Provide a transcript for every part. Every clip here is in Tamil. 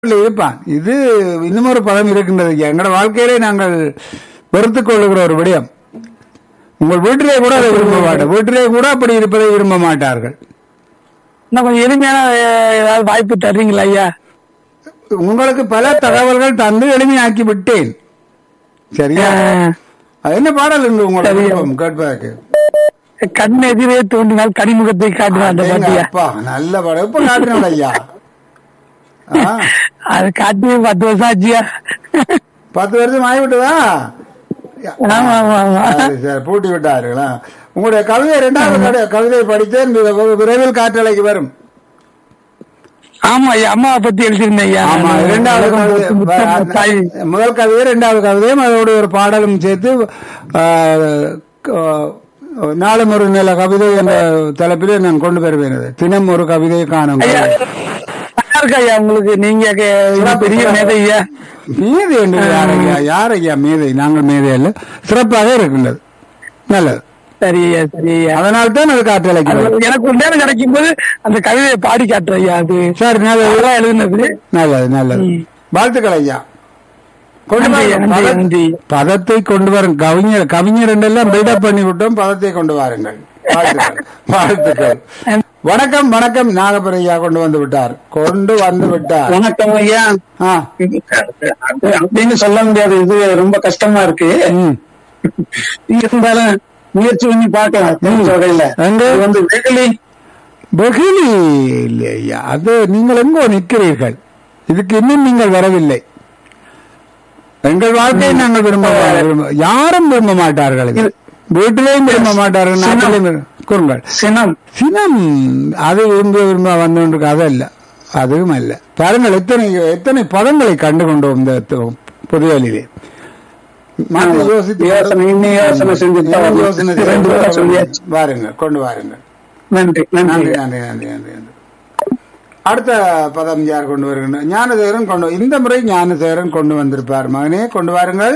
இருப்பான் இது இன்னும் ஒரு பதம் இருக்கின்றது எங்களோட வாழ்க்கையிலே நாங்கள் வெறுத்துக் கொள்ளுகிற ஒரு விடயம் உங்கள் வீட்டிலே கூட அதை விரும்ப மாட்டார் வீட்டிலே கூட அப்படி இருப்பதை விரும்ப மாட்டார்கள் இன்னும் கொஞ்சம் எளிமையான அஹ், ஏதாவது வாய்ப்பு தர்றீங்களா ஐயா உங்களுக்கு பல தகவல்கள் தந்து எளிமையாக்கி விட்டேன் சரியா அஹ், அது என்ன பாடல் என்று உங்களோட சரி. விருப்பம் கேட்பதற்கு கண் எதிரே தோன்றினால் கனிமுகத்தை காட்டினான் அந்த அடேங்க பாட்டியா அப்பா நல்ல பாடல் இப்ப காட்டுறேன் ஐயா ஆ, அது காட்டி பத்து வருஷம் ஆச்சியா பத்து வருஷம் ஆகிவிட்டதா ஆமா ஆமா ஆமா சரி, சரி, பூட்டி விட்டார்களா உங்களுடைய கவிதை இரண்டாவது கவி- கவிதையை படித்தேன் வி- விரைவில் காற்றலைக்கு வரும் ஆமா ஐயா அம்மாவை பத்தி எழுதியிருந்தேன் ஐயா ஆமா நான் இரண்டாவது உலகம் கவிதை போற்றும் புத்தகம் தாய். முதல் கவிதை இரண்டாவது கவிதையும் அதோட ஒரு பாடலும் சேர்த்து ஆ, க- நாளும் ஒரு நில கவிதை என்ற தலைப்பிலே நான் கொண்டு வருவேன் அது. தினம் ஒரு கவிதையை காணும் ஐயா நல்லா இருக்கு ஐயா உங்களுக்கு நீங்க கே- பெரிய மேதை ஐயா மீதை என்று யார் ஐயா யார் ஐயா மீதை நாங்கள் மீதை அல்ல சிறப்பாக இருக்கின்றது நல்லது சரி ஐயா சரி ஐயா அதனால்தான் தான் அது காற்றலைக்கு வரும் அது எனக்கு ஒரு நேரம் கிடைக்கும் போது அந்த கவிதையை பாடி காட்டுறேன் ஐயா அது சரி நல்லது அதெல்லாம் எழுதுனது நல்லது நல்லது வாழ்த்துக்கள் ஐயா கொண்டு நன்றி, வாருங்கள். நன்றி, பத- நன்றி. பதத்தை கொண்டு வரும் கவிஞர் கவிஞர் என்றெல்லாம் பில்டப் பண்ணி விட்டோம் பதத்தை கொண்டு வாருங்கள் வாழ்த்துக்கள் வாழ்த்துக்கள் வணக்கம் வணக்கம் நாகப்பர் ஐயா கொண்டு வந்து விட்டார் கொண்டு வந்து விட்டார் வணக்கம் ஐயா ஆ, அப்படின்னு சொல்ல முடியாது இது ரொம்ப கஷ்டமா இருக்கு ம். இருந்தாலும் முயற்சி பண்ணி பார்க்கலாம் தெரிஞ்ச வகையில எங்க? இது வந்து வெகுளி வெகுளி இல்லை ஐயா அது நீங்கள் எங்கோ நிற்கிறீர்கள் இதுக்கு இன்னும் நீங்கள் வரவில்லை எங்கள் வாழ்க்கையை நாங்கள் விரும்ப விரும்ப- யாரும் விரும்ப மாட்டார்கள் இது. வீட்டிலேயும் விரும்ப மாட்டார்கள் நாட்டிலையும் விரும்ப- கூறுங்கள் சினம் சினம் அது விரும்ப விரும்ப வந்து அதல்ல அதுவும் அல்ல பாருங்கள் எத்தனை எத்தனை பதங்களை கண்டு கொண்டோம் இந்த து- புதுவெளியிலே மாற்றி ஆமா. யோசித்து யோசனை, இன்னும் யோசனை செஞ்சுட்டு தான் வரணும். யோசனை ரெண்டு செய்து பேரும் சொல்லியாச்சு. வாருங்கள் கொண்டு வாருங்கள் நன்றி நன்றி நன்றி நன்றி நன்றி நன்றி நன்றி அடுத்த பதம் யார் கொண்டு வருகின்ற ஞானசேகரன் கொண்டு இந்த முறை ஞானசேகரன் கொண்டு வந்திருப்பார் மகனே கொண்டு வாருங்கள்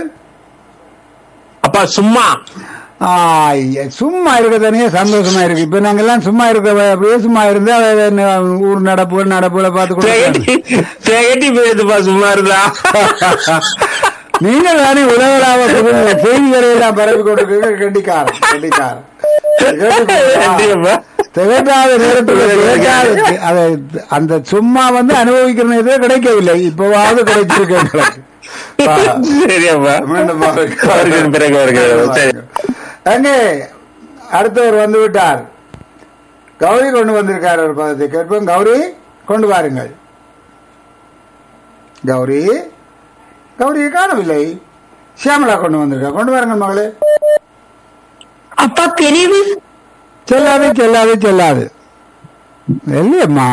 அப்பா சும்மா ஆய்ய, சும்மா இருக்கதானே சந்தோஷமா இருக்கு இப்ப நாங்க எல்லாம் சும்மா இருக்க அப்படியே சும்மா இருந்தா அது என்ன, ஊர் நடப்பு நடப்புல பார்த்து திகட்டி கொடுத்து திகட்டி போயிருதுப்பா சும்மா இருந்தா நீங்க தானே உலகளாவ செய்திகளை எல்லாம் பரவி கொண்டிருக்க கண்டிக்காரன் கண்டிக்காரன் நன்றியப்பா. திகட்டாத நேரத்தில் திகட்டாத அதை அந்த சும்மா வந்து அனுபவிக்கிற நேரத்தில் கிடைக்கவில்லை இப்பவாவது கிடைச்சிருக்கு எங்களுக்கு. சரியப்பா மீண்டும் பாருங்க. அவருக்கு பிறகு வருகிறது சரி அங்கே அடுத்தவர் வந்து விட்டார் கௌரி கொண்டு வந்திருக்கார் ஒரு பதத்தை கேட்போம் கௌரி கொண்டு வாருங்கள் கௌரி கௌரியை காணவில்லை சியாமலா கொண்டு வந்திருக்கா கொண்டு வாருங்கள் மகளே அப்பா பிரிவு செல்லாது செல்லாது செல்லாது இல்லையம்மா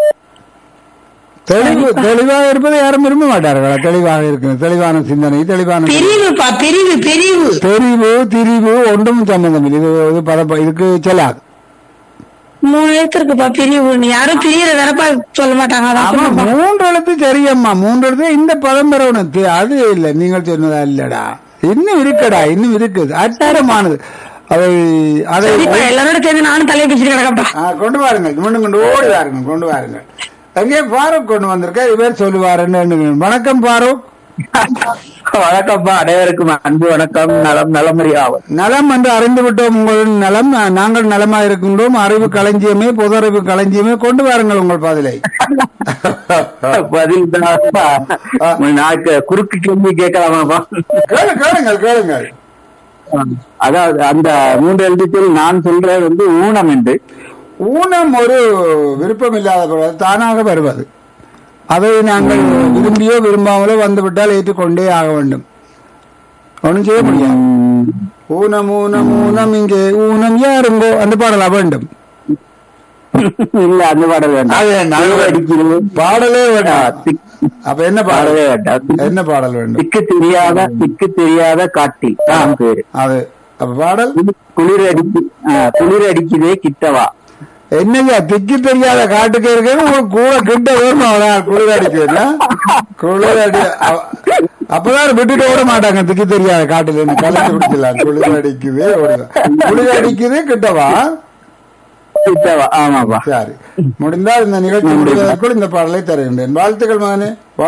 தெளிவு தெளிவாக இருப்பதை யாரும் விரும்ப மாட்டார்களா தெளிவாக இருக்கு தெளிவான சிந்தனை தெளிவான பிரிவுப்பா பிரிவு பிரிவு தெரிவு திரிவு ஒன்றும் சம்பந்தம் இல்லை இது இது பத இதுக்கு செல்லாது மூணு எழுத்துருக்குப்பா பிரிவு நீ யாரும் பிரியற வரப்பா சொல்ல மாட்டாங்க அதான் ஆமா சொன்னேன்ப்பா. மூன்று எழுத்து சரியம்மா மூன்று எழுத்து இந்த பதம் பெறவனும் தெ- அது இல்ல நீங்கள் சொன்னதா இல்லடா இன்னும் இருக்குடா இன்னும் இருக்குது அற்புதமானது அதை அதை சரிப்பா எல்லாரோட சேர்ந்து நானும் தலையை பிடிச்சிட்டு கிடக்கப்பா ஆ, கொண்டு வாருங்க மீண்டும் கொண்டு ஓடி வாருங்க கொண்டு வாருங்க அங்கே ஃபாரூக் கொண்டு வந்திருக்க இவர் சொல்லுவாருன்னு எண்ணுகிறேன். வணக்கம் ஃபாரூக் வணக்கம்ப்பா அனைவருக்கும் அன்பு வணக்கம் நலம் நலமறியாவும் நலம் என்று அறிந்து விட்டோம் உங்கள் நலம் நாங்கள் நலமா இருக்கின்றோம் அறிவு களஞ்சியமே பொது அறிவு களஞ்சியமே கொண்டு வாருங்கள் உங்கள் பதிலை பதில் தான் நாக்கு குறுக்கு கேள்வி கேட்கலாமாப்பா கேளு கேளுங்கள் கேளுங்கள் அதாவது அந்த மூன்று எழுத்துக்கள் நான் சொல்றது வந்து ஊனம் என்று ஊனம் ஒரு விருப்பம் இல்லாத பொருள் தானாக வருவது அதை நாங்கள் விரும்பியோ விரும்பாமலோ வந்துவிட்டால் ஏற்றுக்கொண்டே ஆக வேண்டும் ஒன்றும் செய்ய முடியாது ஊனம் ஊனம் ஊனம் இங்கே ஊனம் யாருங்கோ அந்த பாடலா வேண்டும் இல்ல அந்த பாடல் வேண்டாம் அது வேண்டாம். தேவை அடிக்கிறது. பாடலே ஆ, வேண்டாம் திக்- அப்ப என்ன பாடலே பாடல் வேண்டாம் என்ன பாடல் வேண்டும் திக்கு தெரியாத திக்கு தெரியாத காட்டி தான் பேரு அது அப்ப பாடல் குளிர் அடிக்கு ஆ, குளிர் அடிக்குதே கிட்டவா என்னையா திக்கி தெரியாத காட்டுக்கு இருக்கு உங்களுக்கு கூட கிட்ட வரும் அவன் குளிர் அடிக்குதுன்னா குளிர் அடி அவ- அப்பதான் விட்டுட்டு ஓட மாட்டாங்க திக்கி தெரியாத காட்டுல என்ன கலந்து குடிக்கலாம் குளிர் அடிக்குது ஓடுது. குளிர் அடிக்குது கிட்டவா தேவா. ஆமாப்பா சரி முடிந்தால் இந்த நிகழ்ச்சி முடிவதற்குள் இந்த பாடலை தருகின்றேன் வாழ்த்துக்கள் மகனே